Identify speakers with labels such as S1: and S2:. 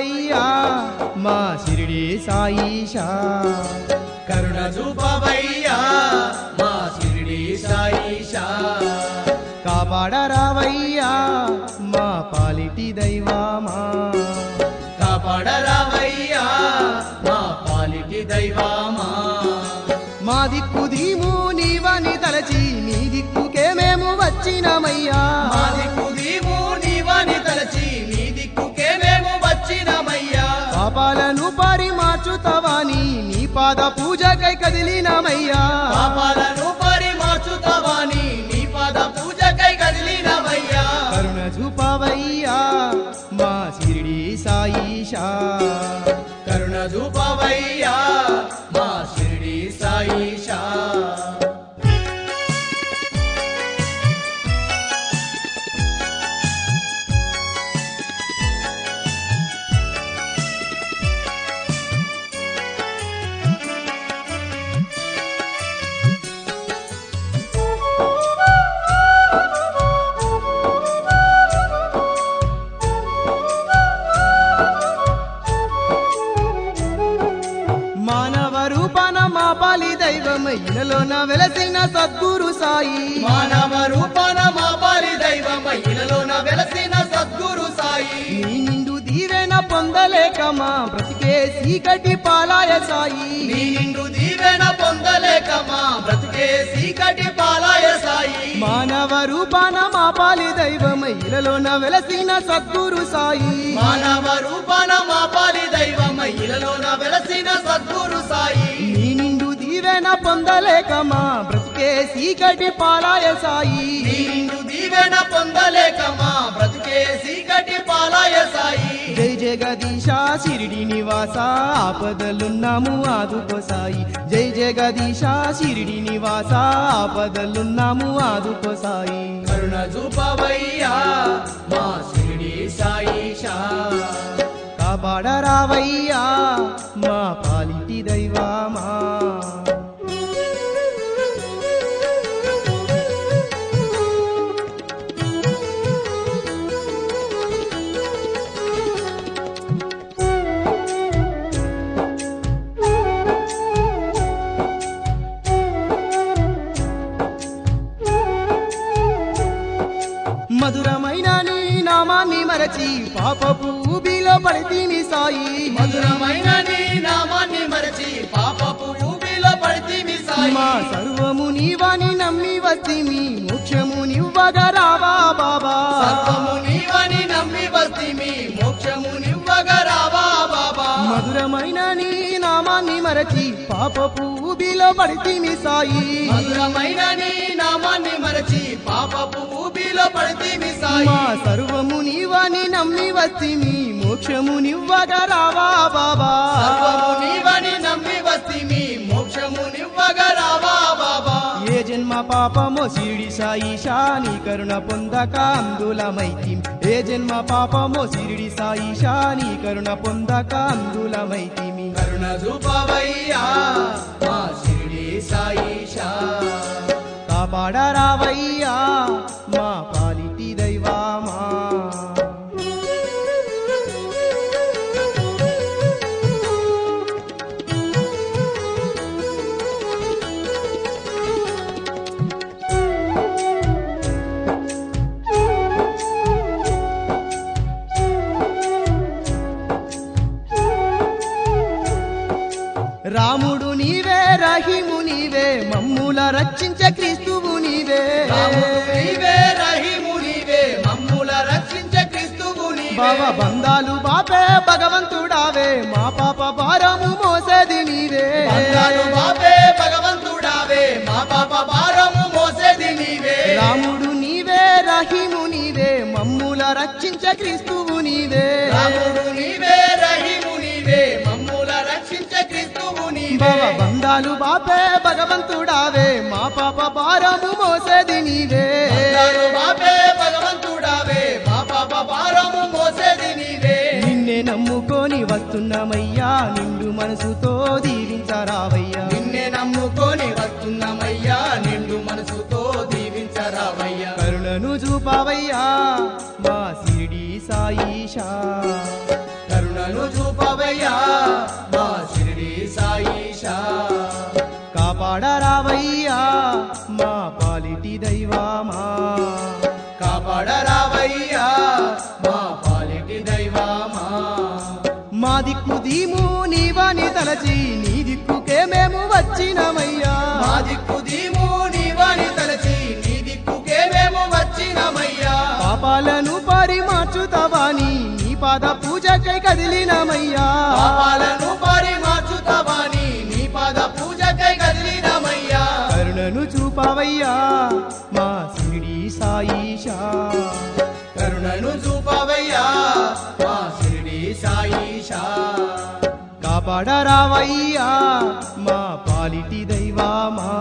S1: చూపవయ్యా మా షిరిడి సాయిషా
S2: కరుణ చూపవయ్యా మా షిరిడి సాయిషా
S1: కాపాడరావయ్యా మా పాలిటి దైవమా
S2: కాపాడరావయ్యా మా పాలిటి దైవమా
S1: మా దిక్కు దీము నీవని తలచి నీ దిక్కుకే మేము వచ్చినమయ్యా
S2: మా దిక్కు దీవు నీవని తలచి నీ దిక్కుకే మేము వచ్చినమయ్యా
S1: పాపాలను పరిమార్చుతవాని నీ పాద పూజకై కదిలినమయ్యా
S2: పాపాలను పరిమార్చుతావాని నీ పాద పూజకై కదిలినవయ్యా
S1: కరుణ చూపవయ్యా మా షిరిడి సాయిషా
S2: కరుణ చూపవయ్యా మా షిరిడి సాయిషా
S1: మానవ రూపన మా పాలి దైవమై ఇలలోన వెలసిన సద్గురు సాయి
S2: మానవ రూపాన మా పాలి దైవం ఇలలోన వెలసిన సద్గురు సాయి
S1: నీ నిండు దీవెన పొందలేక మా బ్రతికే చీకటి పాలాయ సాయి
S2: నీ నిండు దీవెన పొందలేక మా బ్రతికే సీకటి పాలాయ సాయి
S1: మానవ రూపాన మా పాలి దైవమై ఇలలోన వెలసిన సద్గురు సాయి
S2: మానవ రూపాన మా పాలి దైవం ఇలలోన వెలసిన సద్గురు సాయి
S1: నీ నిండు దీవెన పొందలేక మా బ్రతికే చీకటి పాలాయ సాయి
S2: నీ నిండు దీవెన పొందలేక మా బ్రతికే సీకటి పాలాయ సాయి
S1: జై జగదీశ షిరిడి నివాస ఆపదలున్నాము ఆదుకో సాయి జై జగదీశ షిరిడి నివాస ఆపదలున్నాము ఆదుకో సాయి
S2: కరుణ చూపవయ్యా మా షిరిడి సాయిషా
S1: కాపాడరావయ్యా మా పాలిటి దైవమా మధురమైన నీ నామాన్ని మరచి పాపపు ఊబిలో పడితీమి సాయి
S2: మధురమైన నీ నామాన్ని మరచి పాపపు ఊబిలో పడితిమి సాయి
S1: మా సర్వము నీవని నమ్మి వస్తిమి మోక్షము నివ్వగా రావా బాబా
S2: సర్వము నీవని నమ్మి వస్తిమి మోక్షము నివ్వగా రావా బాబా
S1: మధురమైన నీ నామాన్ని మరచి పాపపు ఊబిలో పడితీమి సాయి
S2: మధురమైన నీ నామాన్ని మరచి పాపపు ఊబిలో పడితిమి సాయి
S1: మా సర్వము నీవని నమ్మి వస్తిమి మోక్షము నివ్వగా రావా బాబా
S2: సర్వము నీవని నమ్మి వస్తిమి మోక్షము నివ్వగా రావా బాబా
S1: ఏ జన్మ పాపమో సిరిడి సాయి శాని కరుణ పొందక అందులమైతి ఏ జన్మ పాపమో సిరిడి సాయి శాని కరుణ పొందక అందులమైతిమి
S2: కరుణ చూపవయ్యా మా షిరిడి సాయిషా
S1: కాపాడరావయ్యా మా పాలిటి దైవమా రాముడు నీవే రహిము నీవే మమ్ముల రక్షించే క్రీస్తువు నీవే
S2: రాముడు నీవే రహీము నీవే మమ్ముల రక్షించే క్రీస్తువు నీవే
S1: భవ బంధాలు బాపే భగవంతుడావే మా పాప భారము మోసేది నీవే
S2: బంగారు బాపే భగవంతుడావే మా పాప భారము మోసేది నీవే
S1: రాముడు నీవే రహిము నీవే మమ్ముల రక్షించే క్రీస్తువు నీవే
S2: రాముడు నీవే రహీము నీవే మమ్ముల రక్షించే క్రీస్తువు నీవే
S1: భవ బంధాలు బాపే భగవంతుడావే మా పాప భారము మోసేది నీవే
S2: బంగారు బాపే భగవంతుడావే మా పాప భారము మోసేది నీవే
S1: నిన్నే నమ్ముకొని వస్తున్నామయ్యా నిండు మనసుతో దీవించరావయ్యా
S2: నిన్నే నమ్ముకొని వస్తున్నామయ్యా నిండు మనసుతో దీవించరావయ్యా
S1: కరుణను చూపావయ్యా మా సిరిడి సాయిషా
S2: కరుణను
S1: పాలిటి దైవమా
S2: కాపాడరావయ్యా మా పాలిటి దైవమా
S1: మా దిక్కు దీము నీవని తలచి నీ దిక్కుకే మేము వచ్చినమయ్యా
S2: మా దిక్కు దీము నీవని తలచి నీ దిక్కుకే మేము వచ్చినమయ్యా
S1: పాపాలను పరిమార్చుతావాని నీ పాద పూజకై కదిలినమయ్యా
S2: పాపాలను పరిమార్చుతావాని నీ పాద పూజకై కదిలినమయ్యా
S1: కరుణను చూపవయ్యా మా సిరిడి సాయిషా
S2: కరుణను చూపవయ్యా మా షిరిడి సాయిషా
S1: కాపాడరావయ్యా మా పాలిటి దైవమా